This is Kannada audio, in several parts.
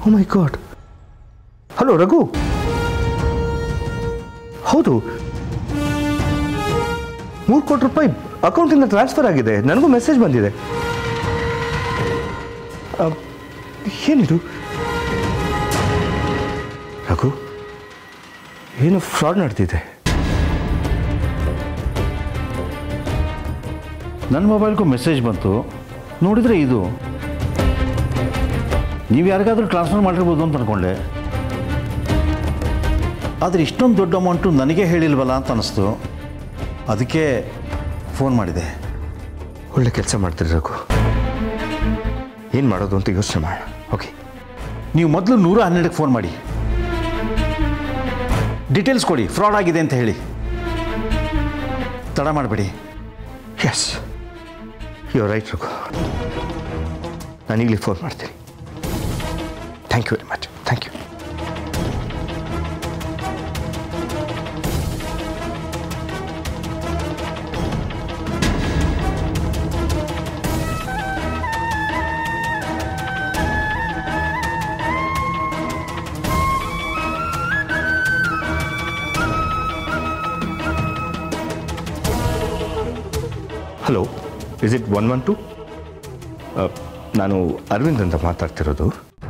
O my god hello Raghu ಹೌದು ಮೂರು ಕೋಟಿ ರೂಪಾಯಿ ಅಕೌಂಟಿಂದ ಟ್ರಾನ್ಸ್ಫರ್ ಆಗಿದೆ ನನಗೂ ಮೆಸೇಜ್ ಬಂದಿದೆ ಆ, ಏನಿದು ರಘು ಏನು ಫ್ರಾಡ್ ನಡೆದಿದೆ ನನ್ನ ಮೊಬೈಲ್ಗೂ ಮೆಸೇಜ್ ಬಂತು ನೋಡಿದರೆ ಇದು ನೀವು ಯಾರಿಗಾದ್ರೂ ಟ್ರಾನ್ಸ್ಫರ್ ಮಾಡಿರ್ಬೋದು ಅಂತ ಅಂದ್ಕೊಂಡೆ ಆದರೆ ಇಷ್ಟೊಂದು ದೊಡ್ಡ ಅಮೌಂಟು ನನಗೆ ಹೇಳಿಲ್ವಲ್ಲ ಅಂತ ಅನ್ನಿಸ್ತು ಅದಕ್ಕೆ ಫೋನ್ ಮಾಡಿದೆ ಒಳ್ಳೆ ಕೆಲಸ ಮಾಡ್ತೀರಿ ರಘು ಏನು ಮಾಡೋದು ಅಂತ ಯೋಚನೆ ಮಾಡೋಣ ಓಕೆ ನೀವು ಮೊದಲು ನೂರ ಹನ್ನೆರಡಕ್ಕೆ ಫೋನ್ ಮಾಡಿ ಡೀಟೇಲ್ಸ್ ಕೊಡಿ ಫ್ರಾಡ್ ಆಗಿದೆ ಅಂತ ಹೇಳಿ ತಡ ಮಾಡಬೇಡಿ ಎಸ್ ಯು ರೈಟ್ ರಘು ನಾನು ಈಗಲೇ ಫೋನ್ ಮಾಡ್ತೀನಿ thank you very much thank you hello is it one one two ನಾನು ಅರವಿಂದ್ ಅಂತ ಮಾತಾಡ್ತಿರೋದು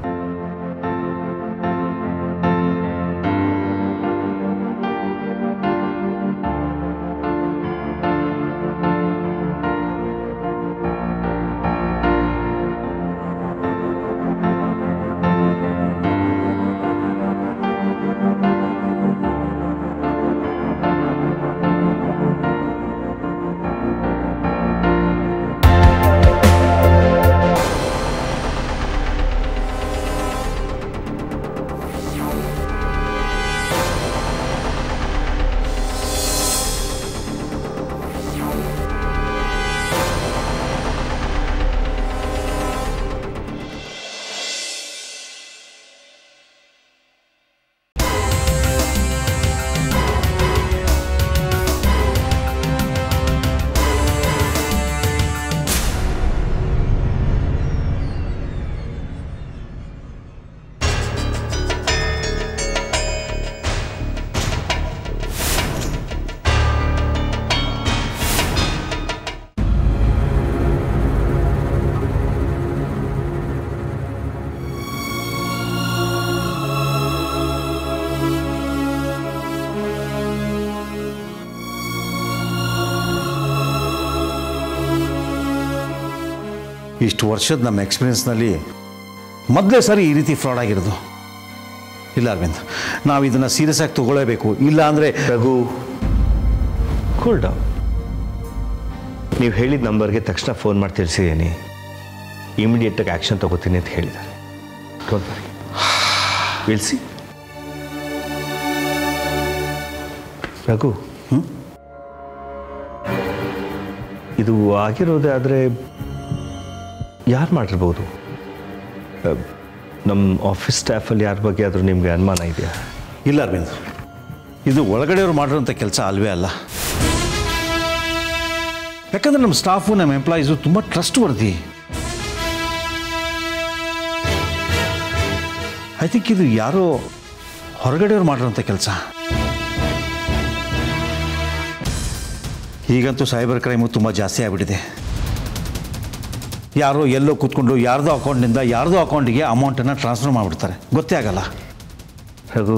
ಇಷ್ಟು ವರ್ಷದ ನಮ್ಮ ಎಕ್ಸ್ಪೀರಿಯನ್ಸ್ನಲ್ಲಿ ಮೊದಲೇ ಸರಿ ಈ ರೀತಿ ಫ್ರಾಡ್ ಆಗಿರೋದು ಇಲ್ಲ ಅರವಿಂದ್ ನಾವು ಇದನ್ನು ಸೀರಿಯಸ್ ಆಗಿ ತಗೊಳ್ಳೇಬೇಕು ಇಲ್ಲ ಅಂದರೆ ರಘು ಕೂಲ್ ಡೌನ್ ನೀವು ಹೇಳಿದ ನಂಬರ್ಗೆ ತಕ್ಷಣ ಫೋನ್ ಮಾಡಿ ತಿಳಿಸಿದ್ದೀನಿ ಇಮಿಡಿಯೇಟಾಗಿ ಆ್ಯಕ್ಷನ್ ತಗೋತೀನಿ ಅಂತ ಹೇಳಿದ್ದಾರೆ don't worry will see Raghu ಇದು ಆಗಿರೋದೇ ಆದರೆ ಯಾರು ಮಾಡಿರ್ಬೋದು ಅಹ್, ನಮ್ಮ ಆಫೀಸ್ ಸ್ಟಾಫಲ್ಲಿ ಯಾರ ಬಗ್ಗೆ ಆದರೂ ನಿಮಗೆ ಅನುಮಾನ ಇದೆಯಾ ಇಲ್ಲ ಅರವಿಂದ್ ಇದು ಒಳಗಡೆಯವರು ಮಾಡಿರೋಂಥ ಕೆಲಸ ಅಲ್ವೇ ಅಲ್ಲ ಯಾಕಂದ್ರೆ ನಮ್ಮ ಸ್ಟಾಫು ನಮ್ಮ ಎಂಪ್ಲಾಯೀಸು ತುಂಬ ಟ್ರಸ್ಟ್ ವರ್ದಿ ಐ ಥಿಂಕ್ ಇದು ಯಾರೋ ಹೊರಗಡೆಯವ್ರು ಮಾಡಿರೋಂಥ ಕೆಲಸ ಈಗಂತೂ ಸೈಬರ್ ಕ್ರೈಮು ತುಂಬ ಜಾಸ್ತಿ ಆಗಿಬಿಟ್ಟಿದೆ ಯಾರೋ ಎಲ್ಲೋ ಕೂತ್ಕೊಂಡು ಯಾರ್ದೋ ಅಕೌಂಟ್ನಿಂದ ಯಾರ್ದೋ ಅಕೌಂಟಿಗೆ ಅಮೌಂಟನ್ನು ಟ್ರಾನ್ಸ್ಫರ್ ಮಾಡಿಬಿಡ್ತಾರೆ ಗೊತ್ತೇ ಆಗಲ್ಲ ರಘು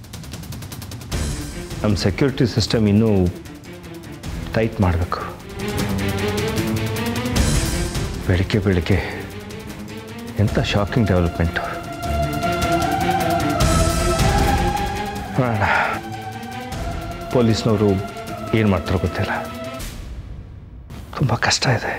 ನಮ್ಮ ಸೆಕ್ಯೂರಿಟಿ ಸಿಸ್ಟಮ್ ಇನ್ನೂ ಟೈಟ್ ಮಾಡಬೇಕು ಬೆಳಿಗ್ಗೆ ಬೆಳಿಗ್ಗೆ ಎಂಥ ಶಾಕಿಂಗ್ ಡೆವಲಪ್ಮೆಂಟು ನೋಡೋಣ ಪೊಲೀಸ್ನವರು ಏನು ಮಾಡ್ತಾರೋ ಗೊತ್ತಿಲ್ಲ ತುಂಬ ಕಷ್ಟ ಇದೆ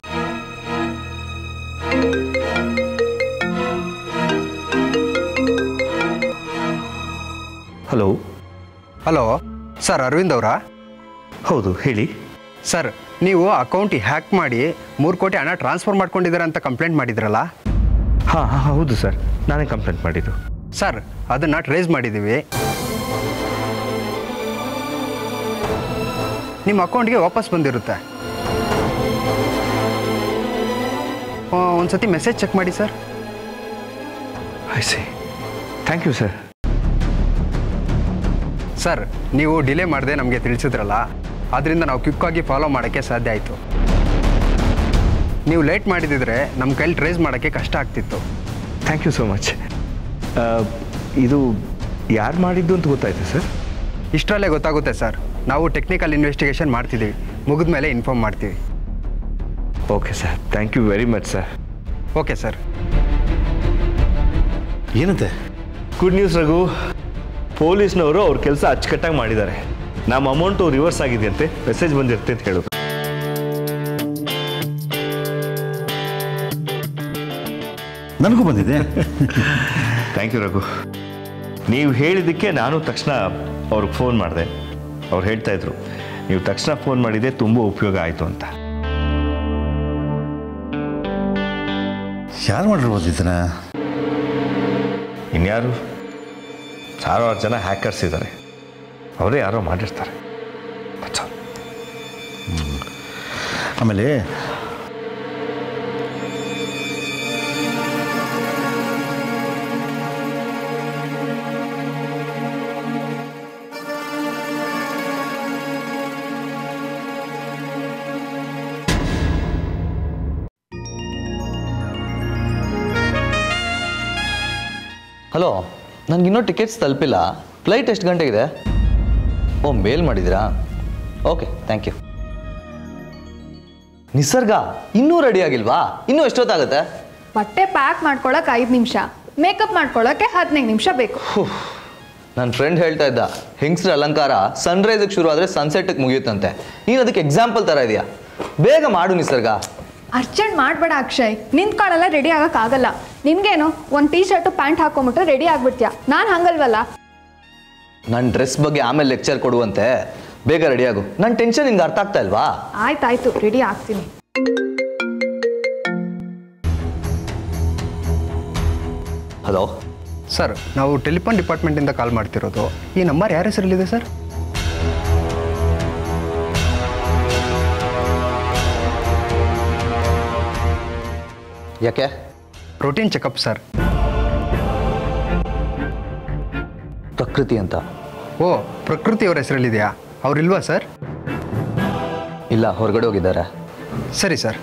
ಹಲೋ ಹಲೋ ಸರ್ ಅರವಿಂದ್ ಅವರಾ ಹೌದು ಹೇಳಿ ಸರ್ ನೀವು ಅಕೌಂಟ್ ಹ್ಯಾಕ್ ಮಾಡಿ ಮೂರು ಕೋಟಿ ಹಣ ಟ್ರಾನ್ಸ್ಫರ್ ಮಾಡ್ಕೊಂಡಿದ್ದೀರಾ ಅಂತ ಕಂಪ್ಲೇಂಟ್ ಮಾಡಿದ್ರಲ್ಲ ಹಾಂ ಹಾಂ ಹೌದು ಸರ್ ನಾನೇ ಕಂಪ್ಲೇಂಟ್ ಮಾಡಿದ್ದು ಸರ್ ಅದನ್ನು ಟ್ರೇಸ್ ಮಾಡಿದ್ದೀವಿ ನಿಮ್ಮ ಅಕೌಂಟ್ಗೆ ವಾಪಸ್ ಬಂದಿರುತ್ತೆ ಒಂದು ಸತಿ ಮೆಸೇಜ್ ಚೆಕ್ ಮಾಡಿ sir I see thank you sir sir ನೀವು ಡಿಲೇ ಮಾಡದೆ ನಮಗೆ ತಿಳಿಸಿದ್ರಲ್ಲ ಆದ್ದರಿಂದ ನಾವು ಕ್ವಿಕ್ಕಾಗಿ ಫಾಲೋ ಮಾಡೋಕ್ಕೆ ಸಾಧ್ಯ ಆಯಿತು ನೀವು ಲೇಟ್ ಮಾಡಿದಿದ್ರೆ ನಮ್ಮ ಕೈಲಿ ಟ್ರೇಸ್ ಮಾಡೋಕ್ಕೆ ಕಷ್ಟ ಆಗ್ತಿತ್ತು ಥ್ಯಾಂಕ್ ಯು ಸೋ ಮಚ್ ಇದು ಯಾರು ಮಾಡಿದ್ದು ಅಂತ ಗೊತ್ತಾಯ್ತು ಸರ್ ಇಷ್ಟರಲ್ಲೇ ಗೊತ್ತಾಗುತ್ತೆ ಸರ್ ನಾವು ಟೆಕ್ನಿಕಲ್ ಇನ್ವೆಸ್ಟಿಗೇಷನ್ ಮಾಡ್ತಿದ್ದೀವಿ ಮುಗಿದ ಮೇಲೆ ಇನ್ಫಾರ್ಮ್ ಮಾಡ್ತೀವಿ okay sir thank you very much sir okay sir ಏನಂತೆ ಗುಡ್ ನ್ಯೂಸ್ ರಘು ಪೊಲೀಸ್ನವರು ಅವ್ರ ಕೆಲಸ ಅಚ್ಚುಕಟ್ಟಾಗಿ ಮಾಡಿದ್ದಾರೆ ನಮ್ಮ ಅಮೌಂಟು ರಿವರ್ಸ್ ಆಗಿದೆಯಂತೆ ಮೆಸೇಜ್ ಬಂದಿರುತ್ತೆ ಅಂತ ಹೇಳಿದ್ರು ನನಗೂ ಬಂದಿದೆ ಥ್ಯಾಂಕ್ ಯು ರಘು ನೀವು ಹೇಳಿದ್ದಕ್ಕೆ ನಾನು ತಕ್ಷಣ ಅವ್ರಿಗೆ ಫೋನ್ ಮಾಡಿದೆ ಅವ್ರು ಹೇಳ್ತಾ ಇದ್ರು ನೀವು ತಕ್ಷಣ ಫೋನ್ ಮಾಡಿದೆ ತುಂಬ ಉಪಯೋಗ ಆಯಿತು ಅಂತ ಯಾರು ಮಾಡಿರ್ಬೋದು ಇದನ್ನ ಇನ್ಯಾರು ಸಾವಿರಾರು ಜನ ಹ್ಯಾಕರ್ಸ್ ಇದ್ದಾರೆ ಅವರೇ ಯಾರೋ ಮಾಡಿರ್ತಾರೆ That's all. ಆಮೇಲೆ ಹಲೋ ನನಗಿನ್ನೂ ಟಿಕೆಟ್ಸ್ ತಲುಪಿಲ್ಲ ಫ್ಲೈಟ್ ಎಷ್ಟು ಗಂಟೆಗಿದೆ ಓ ಮೇಲ್ ಮಾಡಿದ್ದೀರಾ ಓಕೆ ಥ್ಯಾಂಕ್ ಯು ನಿಸರ್ಗ ಇನ್ನೂ ರೆಡಿ ಆಗಿಲ್ವಾ ಇನ್ನೂ ಎಷ್ಟೊತ್ತಾಗುತ್ತೆ ಬಟ್ಟೆ ಪ್ಯಾಕ್ ಮಾಡ್ಕೊಳಕ್ ಐದು ನಿಮಿಷ ಮೇಕಪ್ ಮಾಡ್ಕೊಳಕ್ಕೆ ಹದಿನೈದು ನಿಮಿಷ ಬೇಕು ನನ್ನ ಫ್ರೆಂಡ್ ಹೇಳ್ತಾ ಇದ್ದ ಹೆಂಗಸ್ರ ಅಲಂಕಾರ ಸನ್ರೈಸಿಗೆ ಶುರು ಆದರೆ ಸನ್ಸೆಟ್ಟಿಗೆ ಮುಗಿಯುತ್ತಂತೆ ನೀನು ಅದಕ್ಕೆ ಎಕ್ಸಾಂಪಲ್ ಥರ ಇದೆಯಾ ಬೇಗ ಮಾಡು ನಿಸರ್ಗ ಅರ್ಜೆಂಟ್ ಮಾಡಬೇಡ ಅಕ್ಷಯ್ ನಿಂತ್ಕೊಳ್ಳೆಲ್ಲ ರೆಡಿ ಆಗಕ್ಕಾಗಲ್ಲ ನಿನ್ಗೇನು ಒಂದು ಟೀ ಶರ್ಟು ಪ್ಯಾಂಟ್ ಹಾಕೊಂಬಿಟ್ರೆ ರೆಡಿ ಆಗ್ಬಿಡ್ತೀಯ ನಾನು ಹಂಗಲ್ವಲ್ಲ ನನ್ನ ಡ್ರೆಸ್ ಬಗ್ಗೆ ಆಮೇಲೆ ಲೆಕ್ಚರ್ ಕೊಡುವಂತೆ ಬೇಗ ರೆಡಿಯಾಗು ನನ್ನ ಟೆನ್ಷನ್ ನಿನ್ಗೆ ಅರ್ಥ ಆಗ್ತಾ ಇಲ್ವಾ ಆಯ್ತಾಯ್ತು ರೆಡಿ ಆಗ್ತೀನಿ ಹಲೋ ಸರ್ ನಾವು ಟೆಲಿಫೋನ್ ಡಿಪಾರ್ಟ್ಮೆಂಟಿಂದ ಕಾಲ್ ಮಾಡ್ತಿರೋದು ಈ ನಂಬರ್ ಯಾರ ಹೆಸರಲ್ಲಿದೆ ಸರ್ ಯಾಕೆ ಪ್ರೋಟೀನ್ ಚೆಕಪ್ ಸರ್ ಪ್ರಕೃತಿ ಅಂತ ಓ ಪ್ರಕೃತಿ ಅವ್ರ ಹೆಸರಲ್ಲಿದೆಯಾ ಅವ್ರಿಲ್ವಾ ಸರ್ ಇಲ್ಲ ಹೊರಗಡೆ ಹೋಗಿದ್ದಾರೆ ಸರಿ ಸರ್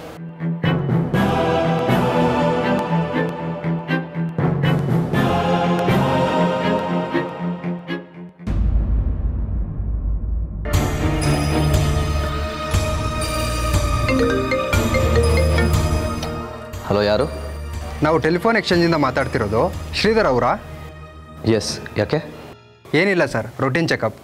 ಹಲೋ ಯಾರು ನಾವು ಟೆಲಿಫೋನ್ ಎಕ್ಸ್ಚೇಂಜಿಂದ ಮಾತಾಡ್ತಿರೋದು ಶ್ರೀಧರ್ ಅವರಾ ಎಸ್ ಯಾಕೆ ಏನಿಲ್ಲ ಸರ್ ರೋಟೀನ್ ಚೆಕಪ್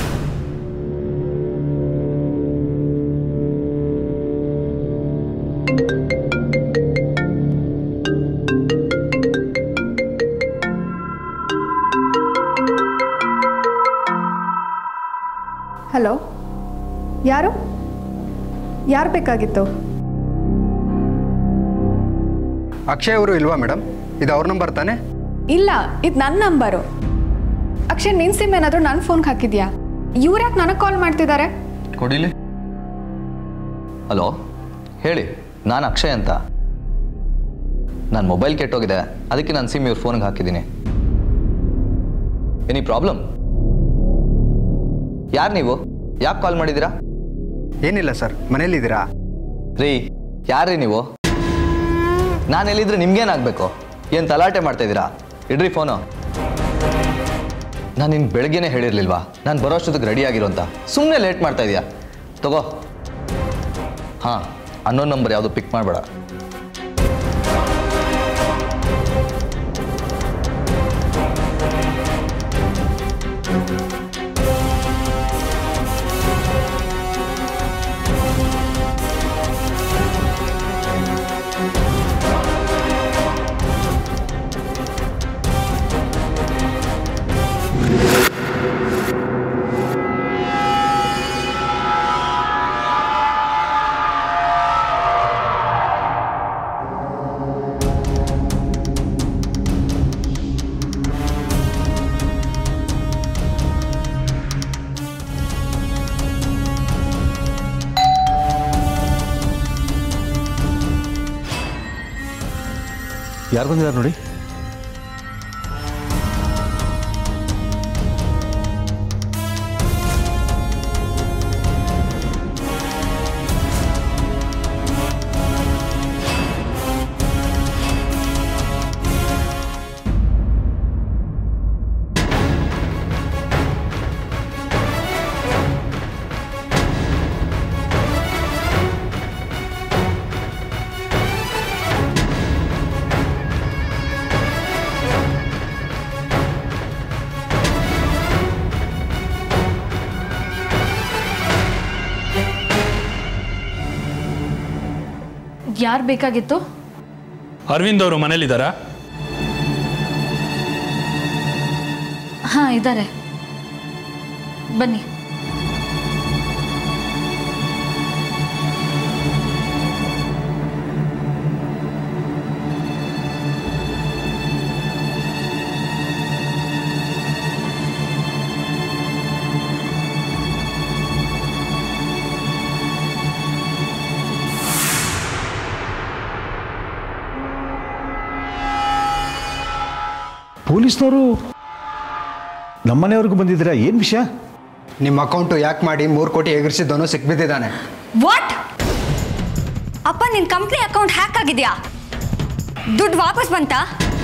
ಹಲೋ ಯಾರು ಯಾರು ಬೇಕಾಗಿತ್ತು ಅಕ್ಷಯ್ ಅವರು ಇಲ್ವಾ ಮೇಡಮ್ ಇದು ಅವ್ರ ನಂಬರ್ ತಾನೇ ಇಲ್ಲ ಇದು ನನ್ನ ನಂಬರು ಅಕ್ಷಯ್ ನಿನ್ ಸಿಮ್ ಏನಾದರೂ ನನ್ನ ಫೋನ್ಗೆ ಹಾಕಿದ್ಯಾ ಇವ್ರು ಯಾಕೆ ನನಗೆ ಕಾಲ್ ಮಾಡ್ತಿದ್ದಾರೆ ಕೊಡಿಲಿ ಹಲೋ ಹೇಳಿ ನಾನು ಅಕ್ಷಯ್ ಅಂತ ನನ್ನ ಮೊಬೈಲ್ ಕೆಟ್ಟೋಗಿದೆ ಅದಕ್ಕೆ ನಾನು ಸಿಮ್ ಇವ್ರ ಫೋನ್ಗೆ ಹಾಕಿದ್ದೀನಿ ಎನಿ ಪ್ರಾಬ್ಲಮ್ ಯಾರು ನೀವು ಯಾಕೆ ಕಾಲ್ ಮಾಡಿದ್ದೀರಾ ಏನಿಲ್ಲ ಸರ್ ಮನೇಲಿದ್ದೀರಾ ರೀ ಯಾರ್ರೀ ನೀವು ನಾನು ಎಲ್ಲಿದ್ರೆ ನಿಮ್ಗೇನಾಗಬೇಕು ಏನು ತಲಾಟೆ ಮಾಡ್ತಾ ಇದ್ದೀರಾ ಇಡ್ರಿ ಫೋನು ನಾನು ನಿನ್ನ ಬೆಳಗ್ಗೆನೇ ಹೇಳಿರ್ಲಿಲ್ವಾ ನಾನು ಬರೋಷ್ಟೊತ್ತಿಗೆ ರೆಡಿ ಆಗಿರೋ ಅಂತ ಸುಮ್ಮನೆ ಲೇಟ್ ಮಾಡ್ತಾ ಇದೀಯಾ ತಗೋ ಹಾಂ ಅನ್ನೋನ್ ನಂಬರ್ ಯಾವುದು ಪಿಕ್ ಮಾಡಬೇಡ ಯಾರು ಬಂದಿದ್ದಾರೆ ನೋಡಿ ಯಾರು ಬೇಕಾಗಿತ್ತು ಅರವಿಂದ್ ಅವರು ಮನೇಲಿದ್ದಾರಾ ಹಾಂ ಇದ್ದಾರೆ ಬನ್ನಿ ಪೊಲೀಸ್ನವರು ನಮ್ಮನೆಯವ್ರಿಗೂ ಬಂದಿದ್ದೀರಾ ಏನು ವಿಷಯ ನಿಮ್ಮ ಅಕೌಂಟು ಯಾಕೆ ಮಾಡಿ ಮೂರು ಕೋಟಿ ಎಗರಿಸಿದ್ದವನು ಸಿಕ್ಬಿದ್ದಿದ್ದಾನೆ ವಾಟ್ ಅಪ್ಪ ನಿನ್ನ ಕಂಪ್ನಿ ಅಕೌಂಟ್ ಹ್ಯಾಕ್ ಆಗಿದೆಯಾ ದುಡ್ಡು ವಾಪಸ್ ಬಂತಾ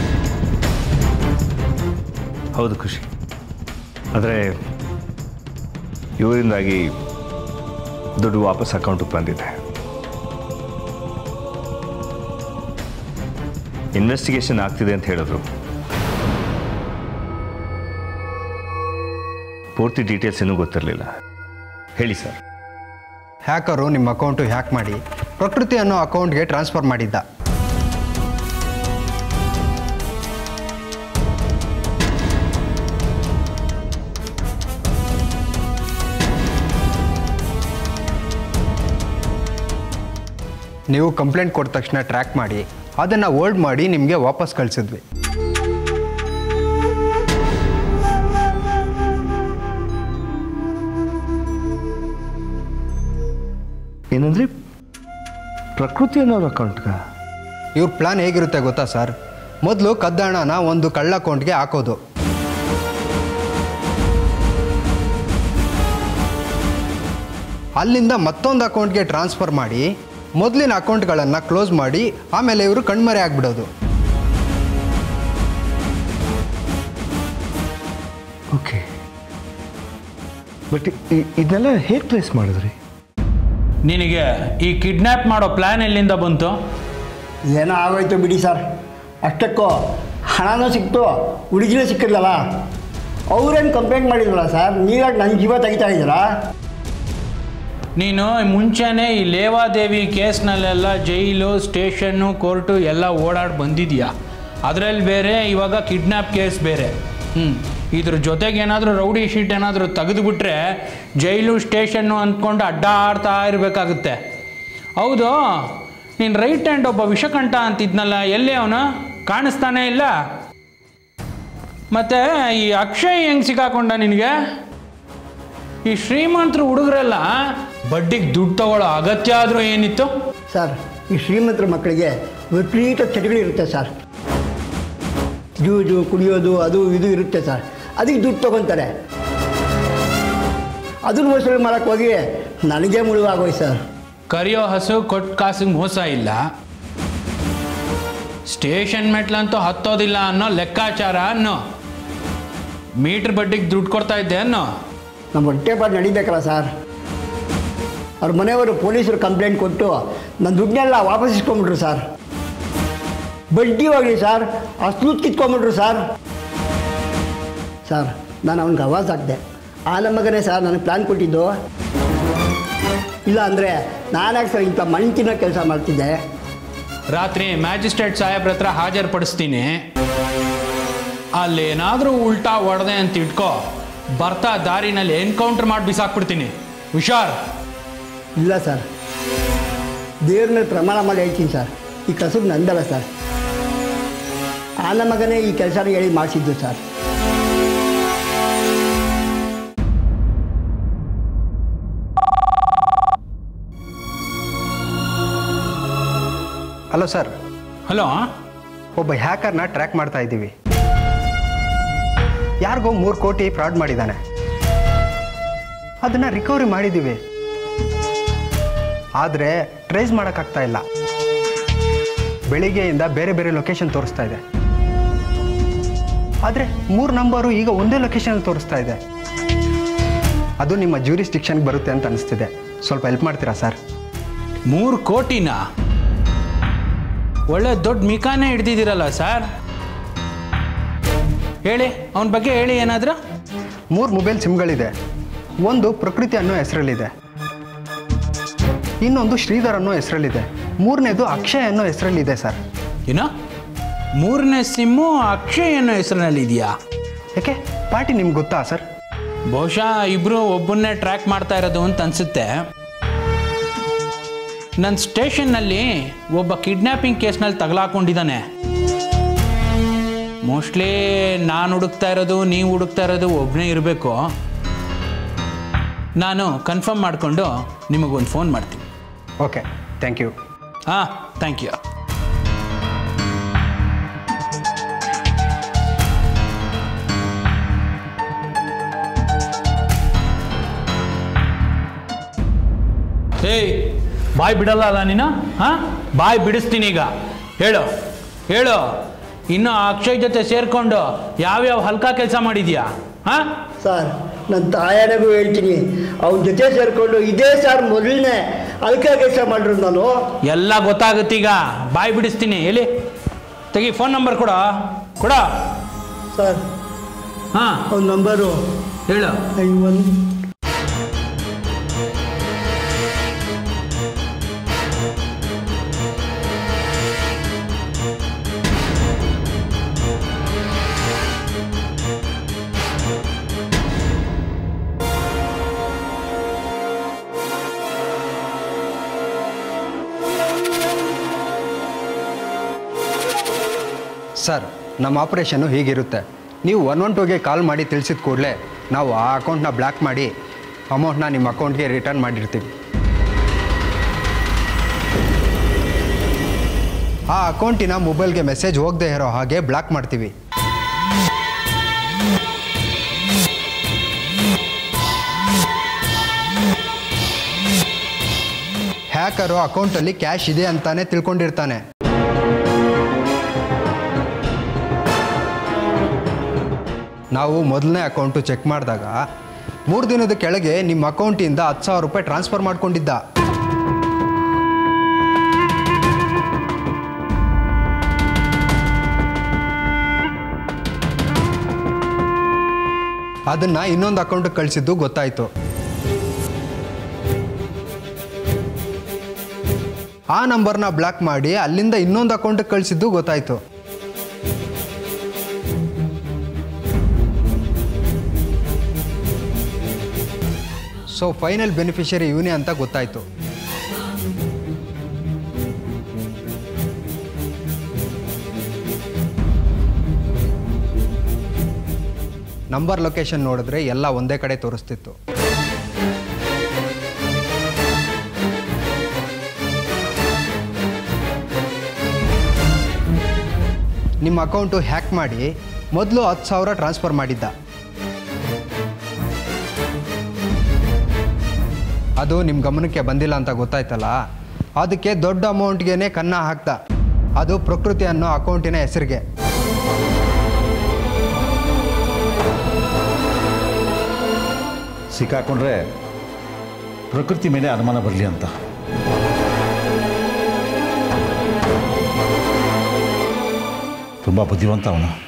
ಹೌದು ಖುಷಿ ಆದರೆ ಇವರಿಂದಾಗಿ ದುಡ್ಡು ವಾಪಸ್ ಅಕೌಂಟಿಗೆ ಬಂದಿದೆ ಇನ್ವೆಸ್ಟಿಗೇಷನ್ ಆಗ್ತಿದೆ ಅಂತ ಹೇಳಿದ್ರು ಪೂರ್ತಿ ಡೀಟೇಲ್ಸ್ ಇನ್ನೂ ಗೊತ್ತಿರಲಿಲ್ಲ ಹೇಳಿ ಸರ್ ಹ್ಯಾಕರು ನಿಮ್ಮ ಅಕೌಂಟು ಹ್ಯಾಕ್ ಮಾಡಿ ಪ್ರಕೃತಿ ಅನ್ನೋ ಅಕೌಂಟ್ಗೆ ಟ್ರಾನ್ಸ್ಫರ್ ಮಾಡಿದ್ದ ನೀವು ಕಂಪ್ಲೇಂಟ್ ಕೊಟ್ಟ ತಕ್ಷಣ ಟ್ರ್ಯಾಕ್ ಮಾಡಿ ಅದನ್ನು ಹೋಲ್ಡ್ ಮಾಡಿ ನಿಮಗೆ ವಾಪಸ್ ಕಳಿಸಿದ್ವಿ ಏನಂದ್ರೆ ಪ್ರಕೃತಿ ಅನ್ನೋರ ಅಕೌಂಟ್ಗ ಇವ್ರ ಪ್ಲಾನ್ ಹೇಗಿರುತ್ತೆ ಗೊತ್ತಾ ಸರ್ ಮೊದಲು ಕದ್ದ ಹಣನ ಒಂದು ಕಳ್ಳ ಅಕೌಂಟ್ಗೆ ಹಾಕೋದು ಅಲ್ಲಿಂದ ಮತ್ತೊಂದು ಅಕೌಂಟ್ಗೆ ಟ್ರಾನ್ಸ್ಫರ್ ಮಾಡಿ ಮೊದಲಿನ ಅಕೌಂಟ್ಗಳನ್ನು ಕ್ಲೋಸ್ ಮಾಡಿ ಆಮೇಲೆ ಇವರು ಕಣ್ಮರೆ ಆಗಿಬಿಡೋದು ಓಕೆ ಬಟ್ ಇದನ್ನೆಲ್ಲ ಹೇಗೆ ಟ್ರೇಸ್ ಮಾಡಿದ್ರಿ ನಿನಗೆ ಈ ಕಿಡ್ನ್ಯಾಪ್ ಮಾಡೋ ಪ್ಲ್ಯಾನ್ ಎಲ್ಲಿಂದ ಬಂತು ಏನೋ ಆಗೋಯ್ತು ಬಿಡಿ ಸರ್ ಅಷ್ಟಕ್ಕೂ ಹಣನೂ ಸಿಕ್ತು ಹುಡುಗಿನೂ ಸಿಕ್ಕಿದ್ಲಲ್ಲ ಅವ್ರೇನು ಕಂಪ್ಲೇಂಟ್ ಮಾಡಿದ್ರಲ್ಲ ಸರ್ ನೀವ್ಯಾಕೆ ನನ್ನ ಜೀವ ತೆಗಿತಾ ಇದ್ದೀರಾ ನೀನು ಮುಂಚೆನೇ ಈ ಲೇವಾದೇವಿ ಕೇಸ್ನಲ್ಲೆಲ್ಲ ಜೈಲು ಸ್ಟೇಷನ್ನು ಕೋರ್ಟು ಎಲ್ಲ ಓಡಾಡಿ ಬಂದಿದೀಯಾ ಅದರಲ್ಲಿ ಬೇರೆ ಇವಾಗ ಕಿಡ್ನ್ಯಾಪ್ ಕೇಸ್ ಬೇರೆ ಹ್ಞೂ ಇದ್ರ ಜೊತೆಗೆ ಏನಾದರೂ ರೌಡಿ ಶೀಟ್ ಏನಾದರೂ ತೆಗೆದುಬಿಟ್ರೆ ಜೈಲು ಸ್ಟೇಷನ್ನು ಅಂದ್ಕೊಂಡು ಅಡ್ಡಾಡ್ತಾ ಇರಬೇಕಾಗುತ್ತೆ ಹೌದು ನೀನು ರೈಟ್ ಹ್ಯಾಂಡ್ ಒಬ್ಬ ವಿಷಕಂಠ ಅಂತಿದ್ನಲ್ಲ ಎಲ್ಲಿ ಅವನು ಕಾಣಿಸ್ತಾನೇ ಇಲ್ಲ ಮತ್ತು ಈ ಅಕ್ಷಯ್ ಹೆಂಗೆ ಸಿಕ್ಕಾಕೊಂಡ ನಿನಗೆ ಈ ಶ್ರೀಮಂತರು ಹುಡುಗರೆಲ್ಲ ಬಡ್ಡಿಗೆ ದುಡ್ಡು ತಗೊಳ್ಳೋ ಅಗತ್ಯ ಆದರೂ ಏನಿತ್ತು ಸರ್ ಈ ಶ್ರೀಮಂತರ ಮಕ್ಕಳಿಗೆ ವಿಪರೀತ ಚಟಗಳಿರುತ್ತೆ ಸರ್ ಜೂಜು ಕುಡಿಯೋದು ಅದು ಇದು ಇರುತ್ತೆ ಸರ್ ಅದಕ್ಕೆ ದುಡ್ಡು ತೊಗೊತಾರೆ ಅದನ್ನು ವಸೂಲಿ ಮಾಡೋಕ್ಕೆ ಹೋಗಿ ನನಗೆ ಮುಳುವಾಗೋಯ್ತು ಸರ್ ಕರಿಯೋ ಹಸು ಕೊಟ್ಟು ಕಾಸಿಗೆ ಮೋಸ ಇಲ್ಲ ಸ್ಟೇಷನ್ ಮೆಟ್ಲಂತೂ ಹತ್ತೋದಿಲ್ಲ ಅನ್ನೋ ಲೆಕ್ಕಾಚಾರ ಅನ್ನೋ ಮೀಟ್ರ್ ಬಡ್ಡಿಗೆ ದುಡ್ಡು ಕೊಡ್ತಾ ಇದ್ದೆ ಅನ್ನೋ ನಮ್ಮ ಹೊಟ್ಟೆ ಪಾಡು ನಡಿಬೇಕಲ್ಲ ಸರ್ ಅವ್ರ ಮನೆಯವರು ಪೊಲೀಸರು ಕಂಪ್ಲೇಂಟ್ ಕೊಟ್ಟು ನನ್ನ ದುಡ್ಡನ್ನೆಲ್ಲ ವಾಪಸ್ ಇಸ್ಕೊಂಬಿಟ್ರು ಸರ್ ಬಡ್ಡಿ ಹೋಗಲಿ ಸರ್ ಅಸ್ಲು ಕಿತ್ಕೊಂಬಿಟ್ರು ಸರ್ ಸರ್ ನಾನು ಅವ್ನಿಗೆ ಅವಾಜ್ ಹಾಕ್ದೆ ಆ ನಮ್ಮ ಮಗನೇ ಸರ್ ನನಗೆ ಪ್ಲ್ಯಾನ್ ಕೊಟ್ಟಿದ್ದು ಇಲ್ಲ ಅಂದರೆ ನಾನ್ಯಾಕೆ ಸರ್ ಇಂಥ ಮಣ್ಣು ತಿನ್ನೋ ಕೆಲಸ ಮಾಡ್ತಿದ್ದೆ ರಾತ್ರಿ ಮ್ಯಾಜಿಸ್ಟ್ರೇಟ್ ಸಾಹೇಬ್ರ ಹತ್ರ ಹಾಜರುಪಡಿಸ್ತೀನಿ ಅಲ್ಲೇನಾದರೂ ಉಲ್ಟಾ ಹೊಡೆದೆ ಅಂತ ಇಟ್ಕೋ ಬರ್ತಾ ದಾರಿನಲ್ಲಿ ಎನ್ಕೌಂಟರ್ ಮಾಡಿ ಬಿಸಾಕ್ಬಿಡ್ತೀನಿ ಹುಷಾರ್ ಇಲ್ಲ ಸರ್ ದೇವ್ರ ಮೇಲೆ ಪ್ರಮಾಣ ಮಾಡಿ ಹೇಳ್ತೀನಿ ಸರ್ ಈ ಕಸುಬು ನಂದಲ್ಲ ಸರ್ ಆ ನಮ್ಮ ಮಗನೇ ಈ ಕೆಲಸನ ಹೇಳಿ ಮಾಡಿಸಿದ್ದು ಸರ್ ಹಲೋ ಸರ್ ಹಲೋ ಒಬ್ಬ ಹ್ಯಾಕರ್ನ ಟ್ರ್ಯಾಕ್ ಮಾಡ್ತಾ ಇದ್ದೀವಿ ಯಾರಿಗೋ ಮೂರು ಕೋಟಿ ಫ್ರಾಡ್ ಮಾಡಿದ್ದಾನೆ ಅದನ್ನು ರಿಕವರಿ ಮಾಡಿದ್ದೀವಿ ಆದರೆ ಟ್ರೇಸ್ ಮಾಡೋಕ್ಕಾಗ್ತಾ ಇಲ್ಲ ಬೆಳಿಗ್ಗೆಯಿಂದ ಬೇರೆ ಬೇರೆ ಲೊಕೇಶನ್ ತೋರಿಸ್ತಾ ಇದೆ ಆದರೆ ಮೂರು ನಂಬರು ಈಗ ಒಂದೇ ಲೊಕೇಶನ್ ತೋರಿಸ್ತಾ ಇದೆ ಅದು ನಿಮ್ಮ ಜ್ಯೂರಿಸ್ಟಿಕ್ಷನ್ಗೆ ಬರುತ್ತೆ ಅಂತ ಅನಿಸ್ತಿದೆ ಸ್ವಲ್ಪ ಹೆಲ್ಪ್ ಮಾಡ್ತೀರಾ ಸರ್ ಮೂರು ಕೋಟಿನ ಒಳ್ಳೆ ದೊಡ್ಡ ಮಿಕಾನೇ ಹಿಡ್ದಿದ್ದೀರಲ್ಲ ಸರ್ ಹೇಳಿ ಅವನ ಬಗ್ಗೆ ಹೇಳಿ ಏನಾದರೂ ಮೂರು ಮೊಬೈಲ್ ಸಿಮ್ಗಳಿದೆ ಒಂದು ಪ್ರಕೃತಿ ಅನ್ನೋ ಹೆಸರಲ್ಲಿದೆ ಇನ್ನೊಂದು ಶ್ರೀಧರ್ ಅನ್ನೋ ಹೆಸರಲ್ಲಿದೆ ಮೂರನೇದು ಅಕ್ಷಯ್ ಅನ್ನೋ ಹೆಸರಲ್ಲಿದೆ ಸರ್ ಏನೋ ಮೂರನೇ ಸಿಮ್ಮು ಅಕ್ಷಯ್ ಅನ್ನೋ ಹೆಸರಿನಲ್ಲಿ ಇದೆಯಾ ಯಾಕೆ ಪಾರ್ಟಿ ನಿಮ್ಗೆ ಗೊತ್ತಾ ಸರ್ ಬಹುಶಃ ಇಬ್ಬರು ಒಬ್ಬನ್ನೇ ಟ್ರ್ಯಾಕ್ ಮಾಡ್ತಾ ಇರೋದು ಅಂತ ಅನಿಸುತ್ತೆ ನನ್ನ ಸ್ಟೇಷನ್ನಲ್ಲಿ ಒಬ್ಬ ಕಿಡ್ನ್ಯಾಪಿಂಗ್ ಕೇಸ್ನಲ್ಲಿ ತಗಲಾಕೊಂಡಿದ್ದಾನೆ ಮೋಸ್ಟ್ಲಿ ನಾನು ಹುಡುಕ್ತಾ ಇರೋದು ನೀವು ಹುಡುಕ್ತಾ ಇರೋದು ಒಬ್ಬನೇ ಇರಬೇಕು ನಾನು ಕನ್ಫರ್ಮ್ ಮಾಡಿಕೊಂಡು ನಿಮಗೊಂದು ಫೋನ್ ಮಾಡ್ತೀನಿ ಓಕೆ ಥ್ಯಾಂಕ್ ಯು ಹಾಂ ಥ್ಯಾಂಕ್ ಯು ಏಯ್ ಬಾಯ್ ಬಿಡಲ್ಲ ಅಲ್ಲ ನೀನು ಹಾಂ ಬಾಯ್ ಬಿಡಿಸ್ತೀನಿ ಈಗ ಹೇಳು ಹೇಳು ಇನ್ನು ಅಕ್ಷಯ್ ಜೊತೆ ಸೇರಿಕೊಂಡು ಯಾವ್ಯಾವ ಹಲ್ಕ ಕೆಲಸ ಮಾಡಿದ್ಯಾ ಹಾಂ ಸರ್ ನನ್ನ ತಾಯನಿಗೂ ಹೇಳ್ತೀನಿ ಅವನ ಜೊತೆ ಸೇರಿಕೊಂಡು ಇದೇ ಸರ್ ಮೊದಲನೇ ಅಲ್ಕ ಕೆಲಸ ಮಾಡಿರೋದು ನಾನು ಎಲ್ಲ ಗೊತ್ತಾಗುತ್ತೀಗ ಬಾಯ್ ಬಿಡಿಸ್ತೀನಿ ಎಲ್ಲಿ ತೆಗಿ ಫೋನ್ ನಂಬರ್ ಕೊಡ ಕೊಡ ಸರ್ ಹಾಂ ಅವನ ನಂಬರು ಹೇಳು ಒಂದು ಸರ್ ನಮ್ಮ ಆಪ್ರೇಷನ್ನು ಹೀಗಿರುತ್ತೆ ನೀವು ಒನ್ ಒನ್ ಟೂಗೆ ಕಾಲ್ ಮಾಡಿ ತಿಳಿಸಿದ ಕೂಡಲೇ ನಾವು ಆ ಅಕೌಂಟ್ನ ಬ್ಲಾಕ್ ಮಾಡಿ ಅಮೌಂಟ್ನ ನಿಮ್ಮ ಅಕೌಂಟ್ಗೆ ರಿಟರ್ನ್ ಮಾಡಿರ್ತೀವಿ ಆ ಅಕೌಂಟಿನ ಮೊಬೈಲ್ಗೆ ಮೆಸೇಜ್ ಹೋಗದೆ ಇರೋ ಹಾಗೆ ಬ್ಲಾಕ್ ಮಾಡ್ತೀವಿ ಹ್ಯಾಕರು ಅಕೌಂಟಲ್ಲಿ ಕ್ಯಾಶ್ ಇದೆ ಅಂತಾನೆ ತಿಳ್ಕೊಂಡಿರ್ತಾನೆ ನಾವು ಮೊದಲನೇ ಅಕೌಂಟು ಚೆಕ್ ಮಾಡಿದಾಗ ಮೂರು ದಿನದ ಕೆಳಗೆ ನಿಮ್ಮ ಅಕೌಂಟಿಂದ ಹತ್ತು ಸಾವಿರ ರೂಪಾಯಿ ಟ್ರಾನ್ಸ್ಫರ್ ಮಾಡ್ಕೊಂಡಿದ್ದ ಅದನ್ನ ಇನ್ನೊಂದು ಅಕೌಂಟಿಗೆ ಕಳಿಸಿದ್ದು ಗೊತ್ತಾಯ್ತು ಆ ನಂಬರ್ನ ಬ್ಲಾಕ್ ಮಾಡಿ ಅಲ್ಲಿಂದ ಇನ್ನೊಂದು ಅಕೌಂಟಿಗೆ ಕಳಿಸಿದ್ದು ಗೊತ್ತಾಯ್ತು ಸೊ ಫೈನಲ್ ಬೆನಿಫಿಷರಿ ಇವನೇ ಅಂತ ಗೊತ್ತಾಯ್ತು ನಂಬರ್ ಲೊಕೇಶನ್ ನೋಡಿದ್ರೆ ಎಲ್ಲ ಒಂದೇ ಕಡೆ ತೋರಿಸ್ತಿತ್ತು ನಿಮ್ಮ ಅಕೌಂಟು ಹ್ಯಾಕ್ ಮಾಡಿ ಮೊದಲು ಹತ್ತು ಸಾವಿರ ಟ್ರಾನ್ಸ್ಫರ್ ಮಾಡಿದ್ದ ಅದು ನಿಮ್ಮ ಗಮನಕ್ಕೆ ಬಂದಿಲ್ಲ ಅಂತ ಗೊತ್ತಾಯ್ತಲ್ಲ ಅದಕ್ಕೆ ದೊಡ್ಡ ಅಮೌಂಟ್ಗೆ ಕನ್ನ ಹಾಕ್ದ ಅದು ಪ್ರಕೃತಿ ಅನ್ನೋ ಅಕೌಂಟಿನ ಹೆಸರಿಗೆ ಸಿಕ್ಕಾಕೊಂಡ್ರೆ ಪ್ರಕೃತಿ ಮೇಲೆ ಅನುಮಾನ ಬರಲಿ ಅಂತ ತುಂಬ ಬುದ್ಧಿವಂತ ಅವನು